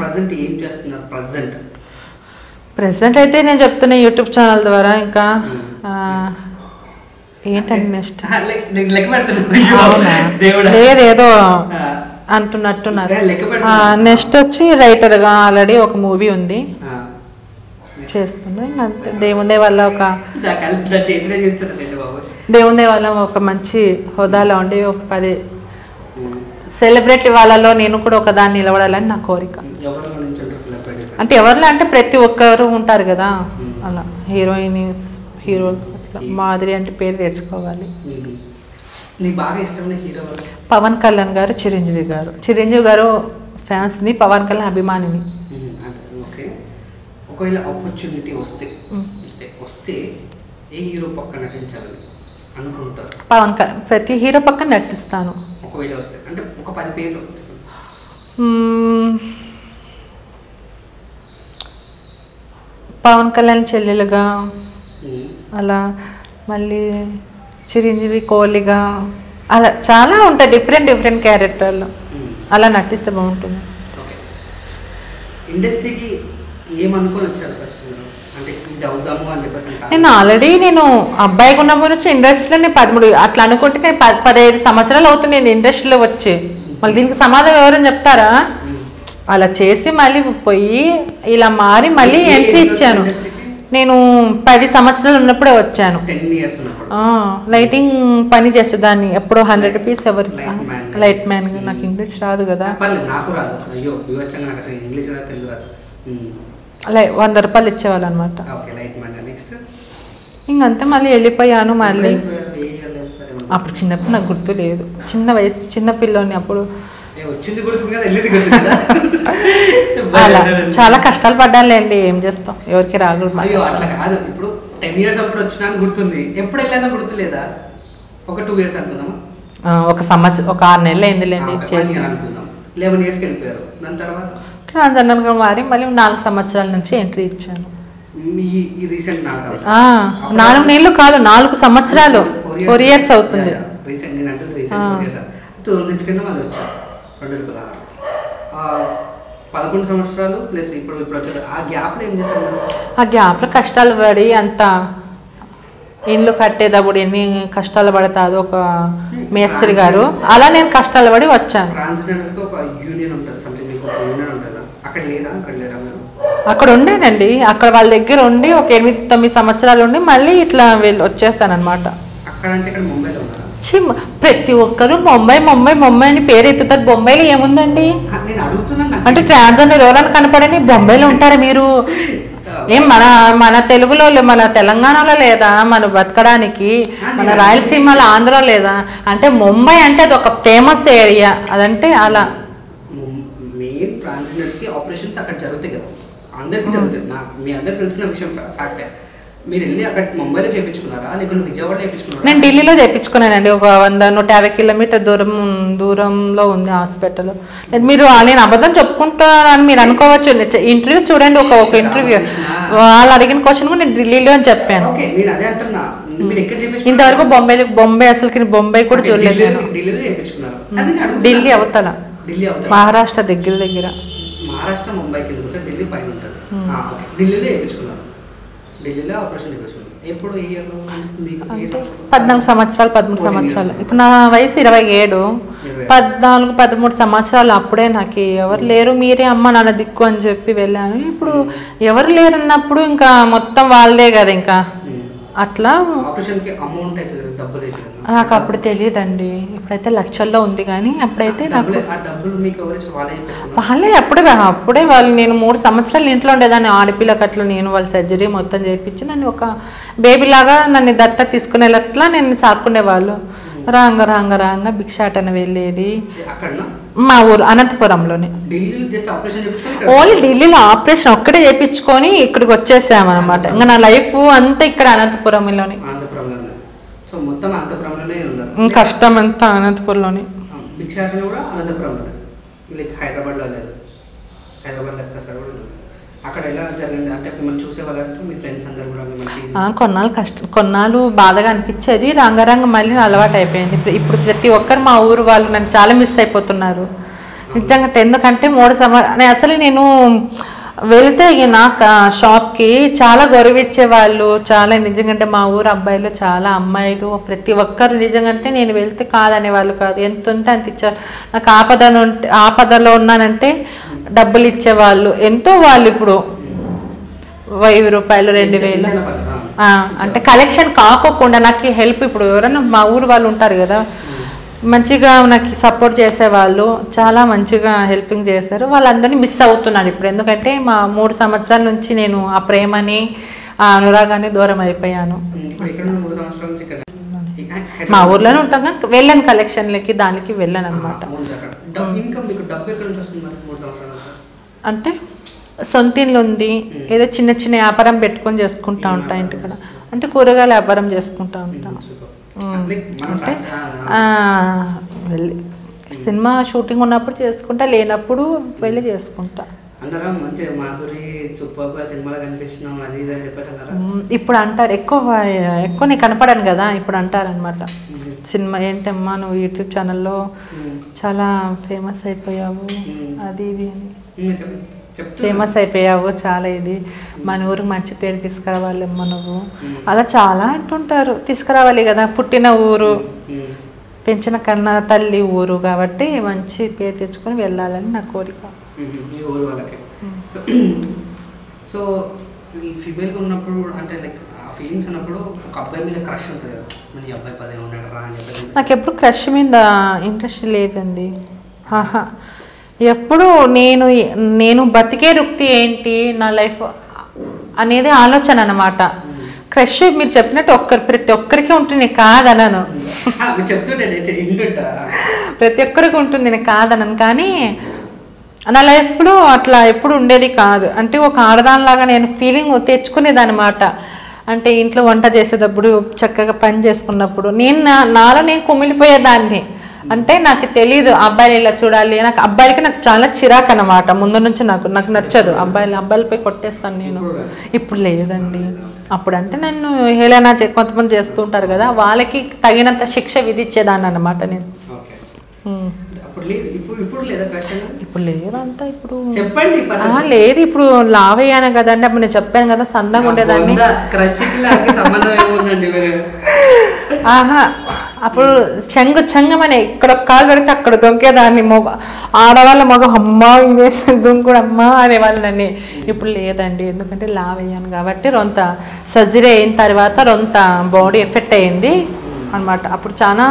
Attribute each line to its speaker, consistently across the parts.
Speaker 1: Present ఏం చేస్తున్నారు present
Speaker 2: present అయితే నేను చెప్తున్నా యూట్యూబ్ ఛానల్ ద్వారా ఇంకా ఆ, ఏంటండి నెక్స్ట్
Speaker 1: లెక్క పెడుతున్నా
Speaker 2: అవునా
Speaker 1: దేవుడా
Speaker 2: లేదు ఏదో
Speaker 1: ఆ,
Speaker 2: అంటున్నట్టున్నారు
Speaker 1: లెక్క పెడుతున్నా
Speaker 2: నెక్స్ట్ వచ్చి రైటర్గా ఆల్రెడీ ఒక మూవీ ఉంది
Speaker 1: ఆ.
Speaker 2: చేస్తున్నా ఇంకా అంతే దేవుందే వల్ల ఒక
Speaker 1: నా కళ్ళు నా చేతిలో చూస్తున్నానండి బాబు
Speaker 2: దేవుందే వల్ల ఒక మంచి హోదాలో ఉండి ఒక పది సెలబ్రిటీ వాళ్ళలో నేను కూడా ఒక దాన్ని నిలబడాలని నా కోరిక
Speaker 1: ఎవరి గురించి ఉంటారు సెలబ్రిటీస్
Speaker 2: అంటే ఎవరిలో అంటే ప్రతి ఒక్కరు ఉంటారు కదా అలా హీరోయిన్స్ హీరోస్ అట్లా మాదిరి అంటే పేరు తెచ్చుకోవాలి
Speaker 1: నీకు బాగా ఇష్టమైన హీరో ఎవరు?
Speaker 2: పవన్ కళ్యాణ్ గారు చిరంజీవి గారు చిరంజీవి గారు ఫ్యాన్స్ని పవన్ కళ్యాణ్ అభిమానిని
Speaker 1: మ్మ్. అంతే. ఓకే ఒకవేళ ఆపర్చునిటీ వస్తే
Speaker 2: మ్మ్.
Speaker 1: అంటే వస్తే ఏ హీరో పక్క నటించాలని అనుకుంటారు
Speaker 2: పవన్ కళ్యాణ్ ప్రతి హీరో పక్కన నటిస్తాను
Speaker 1: ఒకవేళ వస్తే అంటే ఒక పది పేర్లు
Speaker 2: మ్మ్. పవన్ కళ్యాణ్ చెల్లెలుగా
Speaker 1: మ్మ్.
Speaker 2: అలా మళ్ళీ చిరంజీవి కోహ్లీగా అలా చాలా ఉంటాయి డిఫరెంట్ డిఫరెంట్ క్యారెక్టర్లు
Speaker 1: మ్మ్.
Speaker 2: అలా నటిస్తే బాగుంటుంది
Speaker 1: ఓకే ఇండస్ట్రీకి ఏమనుకొని వచ్చారు ఫస్ట్ మీరు అంటే ఇది అవుదాము అని చెప్పేసి అంటారు.
Speaker 2: నేను ఆల్రెడీ నేను అబ్బాయికి ఉన్నప్పటి నుంచి ఇండస్ట్రీలో నేను పదమూడు అట్లా అనుకుంటే నేను ప- పదహైదు సంవత్సరాలు అవుతుంది నేను ఇండస్ట్రీలో వచ్చి మళ్ళీ దీనికి సమాధానం ఎవరైనా చెప్తారా
Speaker 1: మ్మ్.
Speaker 2: అలా చేసి మళ్ళీ పోయి ఇలా మారి మళ్ళీ
Speaker 1: ఏ
Speaker 2: ఎంట్రీ
Speaker 1: ఏజ్ లో
Speaker 2: ఇచ్చాను
Speaker 1: ఇండస్ట్రీకి?
Speaker 2: నేను పది సంవత్సరాలు ఉన్నప్పుడే వచ్చాను
Speaker 1: టెన్ ఇయర్స్ ఉన్నప్పుడు
Speaker 2: ఆ, లైటింగ్ పని చేసేదాన్ని ఎప్పుడో హండ్రెడ్ రూపీస్ ఎవరు
Speaker 1: Light man.
Speaker 2: లైట్ మ్యాన్ నాకు ఇంగ్లీష్ రాదు కదా
Speaker 1: పర్లేదు నాకు రాదు అయ్యో వివచ్చంగా నాకు అసలు ఇంగ్లీష్ రాదు తెలుగు రాదు మ్మ్.
Speaker 2: లై వంద రూపాయలు ఇచ్చేవాళ్ళు అనమాట
Speaker 1: ఓకే లైట్ మ్యాన్ నెక్స్ట్
Speaker 2: ఇంకంతే మళ్ళీ వెళ్ళిపోయాను మళ్ళీ అప్పుడు చిన్నప్పుడు నాకు గుర్తు లేదు చిన్న వయసు చిన్న పిల్లోని అప్పుడు
Speaker 1: వచ్చింది గుర్తుంది కదా వెళ్ళేది గుర్తుంది కదా
Speaker 2: అలా చాలా కష్టాలు పడ్డానులేండి ఏం చేస్తాం ఎవరికి రాకూడదు
Speaker 1: అయ్యో అట్లా కాదు ఇప్పుడు టెన్ ఇయర్స్ అప్పుడు వచ్చినా అని గుర్తుంది ఎప్పుడు వెళ్ళానో గుర్తులేదా ఒక టూ ఇయర్స్ అనుకుందామా
Speaker 2: ఆ, ఒక సంవత్సరం ఒక ఆరు నెలలు అయిందిలేండి
Speaker 1: ఒక one
Speaker 2: చేసి
Speaker 1: year అనుకుందాం లెవెన్ ఇయర్స్కి వెళ్ళిపోయారు దాని తర్వాత
Speaker 2: ట్రాన్స్జెండర్గా మారి మళ్ళీ నాలుగు సంవత్సరాల నుంచి ఎంట్రీ ఇచ్చాను
Speaker 1: మీ ఈ రీసెంట్ నాలుగు
Speaker 2: ఆ,
Speaker 1: సంవత్సరాలు
Speaker 2: నాలుగు నెలలు కాదు నాలుగు సంవత్సరాలు ఫోర్ ఇయర్స్ అవుతుంది
Speaker 1: రీసెంట్ నేను అంటే రీసెంట్
Speaker 2: ఆ.
Speaker 1: ఫోర్ ఇయర్స్ టూ థౌసండ్ సిక్స్టీన్లో మళ్ళీ వచ్చారు రెండు వేల పదహారు ఆ, పదకొండు సంవత్సరాలు ప్లస్ ఇప్పుడు ఇప్పుడు వచ్చారు ఆ గ్యాప్లో ఏం చేశారు మీరు?
Speaker 2: ఆ గ్యాప్లో కష్టాలు పడి అంత ఇండ్లు కట్టేటప్పుడు ఎన్ని కష్టాలు పడతాదో ఒక మేస్త్రి గారు అలా నేను కష్టాలు పడి వచ్చాను
Speaker 1: ట్రాన్స్జెండర్కి ఒక యూనియన్ ఉంటుంది సంథింగ్ మీకు ఒక యూనియన్ ఉంటుందా అక్కడ లేదా అక్కడ లేరా మీరు
Speaker 2: అక్కడ ఉండేనండి అక్కడ వాళ్ళ దగ్గర ఉండి ఒక ఎనిమిది తొమ్మిది సంవత్సరాలు ఉండి మళ్ళీ ఇట్లా వెళ్ళి వచ్చేస్తాను అనమాట
Speaker 1: అక్కడ అంటే ఇక్కడ ముంబైలో ఉన్నారా
Speaker 2: ప్రతి ఒక్కరు ముంబై ముంబై ముంబై అని పేరు ఎత్తుతారు బొంబాయిలో ఏముందండి
Speaker 1: ఆ, నేను అడుగుతున్నాను నాకు.
Speaker 2: అంటే ట్రాన్స్జెండర్ ఎవరైనా కనపడని బొంబాయిలో ఉంటారా మీరు ఏం మన మన తెలుగులో లే- మన తెలంగాణలో లేదా మన బతకడానికి మన రాయలసీమలో ఆంధ్రలో లేదా అంటే ముంబై అంటే అది ఒక ఫేమస్ ఏరియా అదంటే అలా
Speaker 1: మెయిన్ ట్రాన్స్జెండర్స్కి ఆపరేషన్స్ అక్కడ జరుగుతాయి కదా అందరికీ జరుగుతాయి నాకు మీ అందరికి తెలిసిన విషయం ఫ్యాక్టే మీరు వెళ్ళి అక్కడ ముంబైలో చేయించుకున్నారా లేకుంటే విజయవాడ చేయించుకున్నారా
Speaker 2: నేను ఢిల్లీలో తెప్పించుకున్నానండి ఒక వంద నూట యాభై కిలోమీటర్ దూరం దూరంలో ఉంది హాస్పిటల్ మీరు ఆ- నేను అబద్ధం చెప్పుకుంటానని మీరు అనుకోవచ్చు ఇంటర్వ్యూ చూడండి ఒక ఒక ఇంటర్వ్యూ వాళ్ళు అడిగిన క్వశ్చన్ కూడా నేను ఢిల్లీలో అని చెప్పాను
Speaker 1: ఓకే నేను అదే అంటున్నా మీరు ఎక్కడ చేయించుకున్నారు?
Speaker 2: ఇంతవరకు బొంబాయి బొంబాయి అసలుకి బొంబాయి కూడా
Speaker 1: ఓకే,
Speaker 2: చూడలేదు
Speaker 1: ఢిల్లీలో-
Speaker 2: నేను
Speaker 1: ఢిల్లీలో చేయించుకున్నారు అది నేను అడుగుతున్నా.
Speaker 2: ఢిల్లీ అవతల
Speaker 1: ఢిల్లీ అవుతారు
Speaker 2: మహారాష్ట్ర దగ్గర దగ్గర
Speaker 1: మహారాష్ట్ర ముంబై కింద సార్ ఢిల్లీ పైన ఉంటుంది ఆ, ఓకే ఢిల్లీలో చేయించుకున్నారు ఢిల్లీలో ఆపరేషన్ చేయించుకున్నారు ఎప్పుడు ఏ ఇయర్లో మీకు ఏ సంవత్సరం?
Speaker 2: పద్నాలుగు సంవత్సరాలు పదమూడు
Speaker 1: 14
Speaker 2: సంవత్సరాలు
Speaker 1: years.
Speaker 2: ఇప్పుడు నా వయసు ఇరవై ఏడు
Speaker 1: ఇరవై.
Speaker 2: పద్నాలుగు పదమూడు సంవత్సరాలు అప్పుడే నాకు ఎవరు లేరు మీరే అమ్మ నాన్న దిక్కు అని చెప్పి వెళ్ళాను ఇప్పుడు ఎవరు లేరు అన్నప్పుడు ఇంకా మొత్తం వాళ్ళదే కదా ఇంకా
Speaker 1: ఉమ్.
Speaker 2: అట్లా
Speaker 1: ఆపరేషన్కి అమౌంట్ అయితే డబ్బులు అయితే కదా.
Speaker 2: నాకు అప్పుడు తెలియదండి ఇప్పుడైతే లక్షల్లో ఉంది కానీ అప్పుడైతే నాకు
Speaker 1: డబ్బులు ఆ డబ్బులు మీకు ఎవరు ఇచ్చి వాళ్ళే పెట్టుకున్నారు
Speaker 2: వాళ్ళే అప్పుడే అప్పుడే వాళ్ళు నేను మూడు సంవత్సరాలు ఇంట్లో ఉండేదాన్ని ఆడపిల్లకి అట్లా నేను వాళ్ళ సర్జరీ మొత్తం చేయించి నన్ను ఒక బేబీ లాగా నన్ను దత్త తీసుకునేటట్లా నేను సాక్కునేవాళ్ళు రాంగ రాంగ రాంగ భిక్షాటన వెళ్ళేది
Speaker 1: అక్కడ
Speaker 2: మా ఊరు అనంతపురంలోనే
Speaker 1: ఢిల్లీ జస్ట్ ఆపరేషన్ చేయించుకొని
Speaker 2: ఓన్లీ ఢిల్లీలో ఆపరేషన్ ఒక్కటే చేయించుకొని ఇక్కడికి వచ్చేసామన్నమాట ఇంకా నా లైఫ్ అంతా ఇక్కడ అనంతపురంలోనే
Speaker 1: ఆంధ్రపురంలోనే సో మొత్తం ఆంధ్రపురంలోనే ఉన్నారు
Speaker 2: ఉమ్, కష్టం అంతా అనంతపురంలోనే
Speaker 1: భిక్షాటన కూడా అనంతపురంలోనే లైక్ హైదరాబాద్లో లేదు హైదరాబాద్ లెక్క సార్ కూడా లేదు అక్కడ ఎలా జరిగింది అంటే మిమ్మల్ని చూసే వాళ్ళంటే మీ ఫ్రెండ్స్ అందరు కూడా మిమ్మల్ని
Speaker 2: ఆ, కొన్నాళ్ళు కష్టం కొన్నాళ్ళు బాధగా అనిపించేది రంగరంగ మళ్ళీ అలవాటు అయిపోయింది ఇప్పుడు- ఇప్పుడు ప్రతి ఒక్కరు మా ఊరు వాళ్ళు నన్ను చాలా మిస్ అయిపోతున్నారు నిజంగా ఎందుకంటే మూడు సంవత్సరాలు అసలు నేను వెళ్తే ఇక నాకు ఆ షాప్కి చాలా గౌరవించే వాళ్ళు చాలా నిజంగా మా ఊరు అబ్బాయిలు చాలా అమ్మాయిలు ప్రతి ఒక్కరు నిజంగా నేను వెళ్తే కాదనే వాళ్ళు కాదు ఎంత ఉంటే అంత ఇచ్చారు నాకు ఆపద ఉంటే ఆపదలో ఉన్నానంటే డబ్బులు ఇచ్చేవాళ్ళు ఎంతో వాళ్ళు ఇప్పుడు వెయ్యి రూపాయలు రెండు వేలు
Speaker 1: ఎంతైనా పర్లేదు.
Speaker 2: ఆ, అంటే కలెక్షన్ కాకోకుండా నాకు హెల్ప్ ఇప్పుడు ఎవరైనా మా ఊరు వాళ్ళు ఉంటారు కదా మంచిగా నాకు సపోర్ట్ చేసేవాళ్ళు చాలా మంచిగా హెల్పింగ్ చేశారు వాళ్ళందరినీ మిస్ అవుతున్నాను ఇప్పుడు ఎందుకంటే మా మూడు సంవత్సరాల నుంచి నేను ఆ ప్రేమని ఆ అనురాగాన్ని దూరం అయిపోయాను
Speaker 1: ఉమ్, ఇప్పుడు ఇక్కడ నుండి మూడు సంవత్సరాల నుంచి ఇక్కడ
Speaker 2: మా ఊర్లోనే ఉంటాను కానీ వెళ్ళాను కలెక్షన్లకి దానికి వెళ్ళాను అనమాట
Speaker 1: ఇన్కమ్ మీకు డబ్బు ఎక్కడ నుంచి వస్తుంది మరి మూడు సంవత్సరాల నుంచి?
Speaker 2: అంటే సొంత ఇల్లు ఉంది ఏదో చిన్న చిన్న వ్యాపారం పెట్టుకొని చేసుకుంటా ఉంటా ఇంటికాడ అంటే కూరగాయల వ్యాపారం చేసుకుంటా ఉంటా
Speaker 1: సూపర్.
Speaker 2: ఉమ్.
Speaker 1: Like మన
Speaker 2: అంటే
Speaker 1: fact- ఆ,
Speaker 2: ఆ, వెళ్ళి సినిమా షూటింగ్ ఉన్నప్పుడు చేసుకుంటా లేనప్పుడు వెళ్ళి చేసుకుంటా
Speaker 1: అన్నారా మంచి మాధురి సూపర్ గా సినిమాలో కనిపించినాం అది ఇది అని చెప్పేసి అన్నారా
Speaker 2: ఉమ్, ఇప్పుడు అంటారు ఎక్కువ ఎక్కువ నీకు కనపడాను కదా ఇప్పుడు అంటారు అనమాట సినిమా ఏంటమ్మా నువ్వు యూట్యూబ్ ఛానల్లో
Speaker 1: ఉమ్.
Speaker 2: చాలా ఫేమస్ అయిపోయావు
Speaker 1: ఉమ్.
Speaker 2: అది ఇది అని
Speaker 1: ఉమ్, చెప్పండి చెప్తున్నా.
Speaker 2: ఫేమస్ అయిపోయావు చాలా ఇది మన ఊరికి మంచి పేరు తీసుకురావాలమ్మా నువ్వు
Speaker 1: ఉమ్.
Speaker 2: అలా చాలా అంటుంటారు తీసుకురావాలి కదా పుట్టిన ఊరు
Speaker 1: ఉమ్.
Speaker 2: పెంచిన కన్న తల్లి ఊరు కాబట్టి మంచి పేరు తెచ్చుకొని వెళ్ళాలని నా కోరిక
Speaker 1: ఉమ్, ఈ ఊరు వాళ్ళకి సో సో ఈ ఫీమేల్గా ఉన్నప్పుడు అంటే లైక్ ఆ ఫీలింగ్స్ ఉన్నప్పుడు ఒక అబ్బాయి మీద క్రష్ ఉంటుంది కదా మన ఈ అబ్బాయి పదే ఉన్నాడు రా అని చెప్పేసి
Speaker 2: నాకు ఎప్పుడు క్రష్ మీద ఇంట్రెస్ట్ లేదండి ఆహా ఎప్పుడు నేను నేను బతికే రుక్తి ఏంటి నా లైఫ్ అనేది ఆలోచన అన్నమాట క్రష్ మీరు చెప్పినట్టు ఒక్కరు ప్రతి ఒక్కరికి ఉంటుంది కాదనను
Speaker 1: ఆ, మీరు చెప్తుంటే నేను చె- వింటుంటా
Speaker 2: ప్రతి ఒక్కరికి ఉంటుంది నేను కాదనను కానీ నా లైఫ్లో అట్లా ఎప్పుడు ఉండేది కాదు అంటే ఒక ఆడదానిలాగా నేను ఫీలింగ్ తెచ్చుకునేది అనమాట అంటే ఇంట్లో వంట చేసేటప్పుడు చక్కగా పని చేసుకున్నప్పుడు నేను నా- నాలో నేను కుమిలిపోయేదాన్ని అంటే నాకు తెలియదు అబ్బాయిలు ఇలా చూడాలి నాకు అబ్బాయిలకి నాకు చాలా చిరాకు అనమాట ముందు నుంచి నాకు నాకు నచ్చదు అబ్బాయిలు అబ్బాయిలపై కొట్టేస్తాను నేను ఇప్పుడు లేదండి అప్పుడు అంటే నన్ను హేళన చే- కొంతమంది చేస్తూ ఉంటారు కదా వాళ్ళకి తగినంత శిక్ష విధించేదాన్ని అనమాట నేను
Speaker 1: ఓకే
Speaker 2: ఉమ్.
Speaker 1: అప్పుడు లేదు ఇప్పుడు ఇప్పుడు లేదా క్రష్
Speaker 2: ఇప్పుడు లేదంతా ఇప్పుడు
Speaker 1: చెప్పండి
Speaker 2: ఆ, లేదు ఇప్పుడు లావ్ అయ్యాను కదండి అప్పుడు నేను చెప్పాను కదా సన్నగా ఉండేదాన్ని
Speaker 1: క్రష్కి లాకి సంబంధం ఏముందండి మీరు
Speaker 2: ఆహా అప్పుడు చెంగు చెంగమని ఇక్కడ ఒక కాలు పెడితే అక్కడ దొంకేదాన్ని మొగ ఆడవాళ్ళ మొగ అమ్మా ఇదే దుంకుడు అమ్మా అనేవాళ్ళు నన్ను ఇప్పుడు లేదండి ఎందుకంటే లావ్ అయ్యాను కాబట్టి రొంత సర్జరీ అయిన తర్వాత రొంత బాడీ ఎఫెక్ట్ అయింది అన్నమాట అప్పుడు చాలా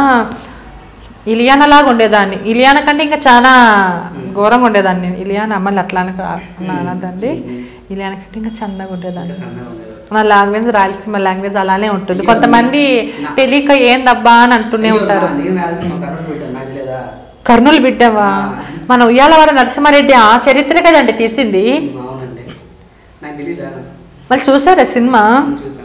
Speaker 2: ఇలియానా లాగా ఉండేదాన్ని ఇలియానా కంటే ఇంకా చాలా ఘోరంగా ఉండేదాన్ని నేను ఇలియానా మళ్ళీ అట్లా అనక- అట్లా అనద్దండి ఇలియానా కంటే ఇంకా చందగా ఉండేదాన్ని
Speaker 1: సన్నగా ఉండేది
Speaker 2: నా లాంగ్వేజ్ రాయలసీమ లాంగ్వేజ్ అలానే ఉంటుంది కొంతమంది తెలియక ఏందబ్బా అని అంటూనే ఉంటారు
Speaker 1: నేను రాయాల్సిన కరెంట్ పెట్టాను నాకు లేదా
Speaker 2: కర్నూలు బిడ్డవా మన ఉయ్యాలవాడ నరసింహారెడ్డి ఆ చరిత్ర కదండి తీసింది
Speaker 1: అవునండి నాకు తెలీదా
Speaker 2: మళ్ళీ చూసారా సినిమా
Speaker 1: నేను చూసాను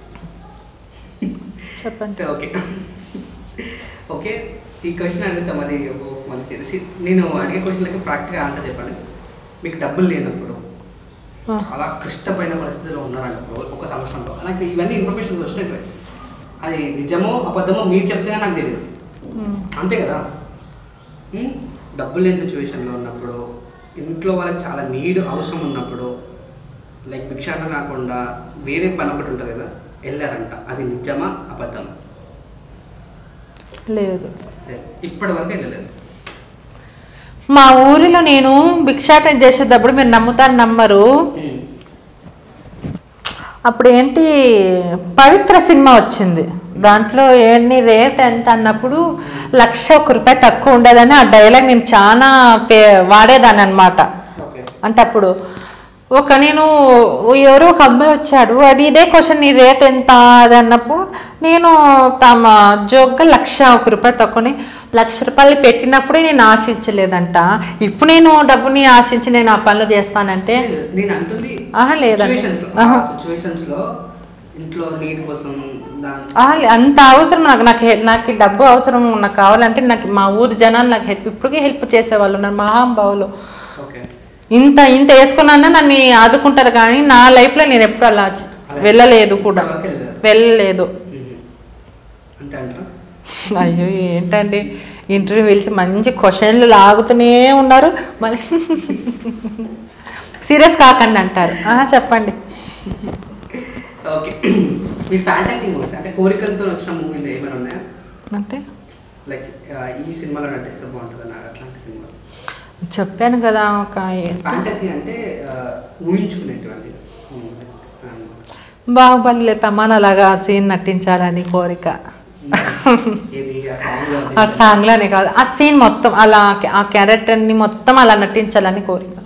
Speaker 2: చెప్పండి
Speaker 1: సో ఓకే ఓకే ఈ క్వశ్చన్ అడుగుతా మళ్ళీ ఓ మళ్ళీ serious. నేను అడిగే క్వశ్చన్లకి ప్రాక్టిగా ఆన్సర్ చెప్పండి మీకు డబ్బులు లేనప్పుడు
Speaker 2: ఆ.
Speaker 1: చాలా కష్టమైన పరిస్థితిలో ఉన్నారనుకో ఒక సంవత్సరంలో నాకు ఇవన్నీ ఇన్ఫర్మేషన్ వచ్చినట్టు అది నిజమో అబద్ధమో మీరు చెప్తేనే నాకు తెలియదు
Speaker 2: ఉమ్.
Speaker 1: అంతే కదా ఉమ్, డబ్బులు లేని సిచ్యువేషన్లో ఉన్నప్పుడు ఇంట్లో వాళ్ళకి చాలా నీడ్ అవసరం ఉన్నప్పుడు లైక్ భిక్షాటన కాకుండా వేరే పని ఒకటి ఉంటుంది కదా వెళ్ళారంట అది నిజమా అబద్ధమా
Speaker 2: లేదు
Speaker 1: లేదు. ఇప్పటి వరకు వెళ్ళలేదు
Speaker 2: మా ఊరిలో నేను భిక్షాటన చేసేటప్పుడు మీరు నమ్ముతారు నమ్మరు
Speaker 1: ఉమ్,
Speaker 2: అప్పుడు ఏంటి పవిత్ర సినిమా వచ్చింది దాంట్లో ఏంటి రేట్ ఎంత అన్నప్పుడు లక్ష ఒక రూపాయి తక్కువ ఉండేదని ఆ డైలాగ్ నేను చాలా పే- వాడేదాన్ని అనమాట
Speaker 1: ఓకే
Speaker 2: అంటే అప్పుడు ఒక నేను ఎవరో ఒక అబ్బాయి వచ్చాడు అది ఇదే క్వశ్చన్ నీ రేట్ ఎంత అది అన్నప్పుడు నేను తమ జోగ్గా లక్ష ఒక రూపాయి తక్కువని లక్ష రూపాయలు పెట్టినప్పుడే నేను ఆశించలేదంట ఇప్పుడు నేను డబ్బుని ఆశించి నేను ఆ పనులు చేస్తానంటే
Speaker 1: నేను అంటుంది
Speaker 2: ఆహా, లేదండి.
Speaker 1: సిచ్యువేషన్స్
Speaker 2: ఆహా.
Speaker 1: సిచ్యువేషన్స్ లో ఇంట్లో నీడ్ కోసం దాని
Speaker 2: ఆ, అంత అవసరం నాకు నాకు హె- నాకు ఈ డబ్బు అవసరం నాకు కావాలంటే నాకు మా ఊరు జనాలు నాకు హెల్ప్ ఇప్పటికీ హెల్ప్ చేసేవాళ్ళు నా మహాంబావులు
Speaker 1: ఓకే
Speaker 2: ఇంత ఇంత వేసుకున్నా నన్ను ఆదుకుంటారు కానీ నా లైఫ్లో నేను ఎప్పుడు అలా వెళ్ళలేదు కూడా
Speaker 1: ఇప్పటి వరకు వెళ్ళలేదు
Speaker 2: వెళ్ళలేదు
Speaker 1: ఉమ్. అంతే అంటారా
Speaker 2: అయ్యో ఏంటండి ఇంటర్వ్యూ పిలిచి మంచి క్వశ్చన్లు లాగుతూనే ఉన్నారు మళ్ళీ సీరియస్ కాకండి అంటారు ఆ, చెప్పండి
Speaker 1: ఓకే మీ ఫ్యాంటసీ మూవీస్ అంటే కోరికలతో వచ్చిన మూవీలు ఏమైనా ఉన్నాయా
Speaker 2: అంటే
Speaker 1: లైక్ ఈ సినిమాలో నటిస్తే బాగుంటుంది అన్నారు అట్లాంటి సినిమా
Speaker 2: చెప్పాను కదా ఒక ఏంటి?
Speaker 1: ఫ్యాంటసీ అంటే ఆ, ఊహించుకునేటువంటి
Speaker 2: బాహుబలిలో తమాన్ అలాగా సీన్ నటించాలని కోరిక
Speaker 1: ఇది ఆ సాంగ్
Speaker 2: ఆ సాంగ్లోనే కాదు ఆ సీన్ మొత్తం అలా ఆ క్యారెక్టర్ని మొత్తం అలా నటించాలని కోరిక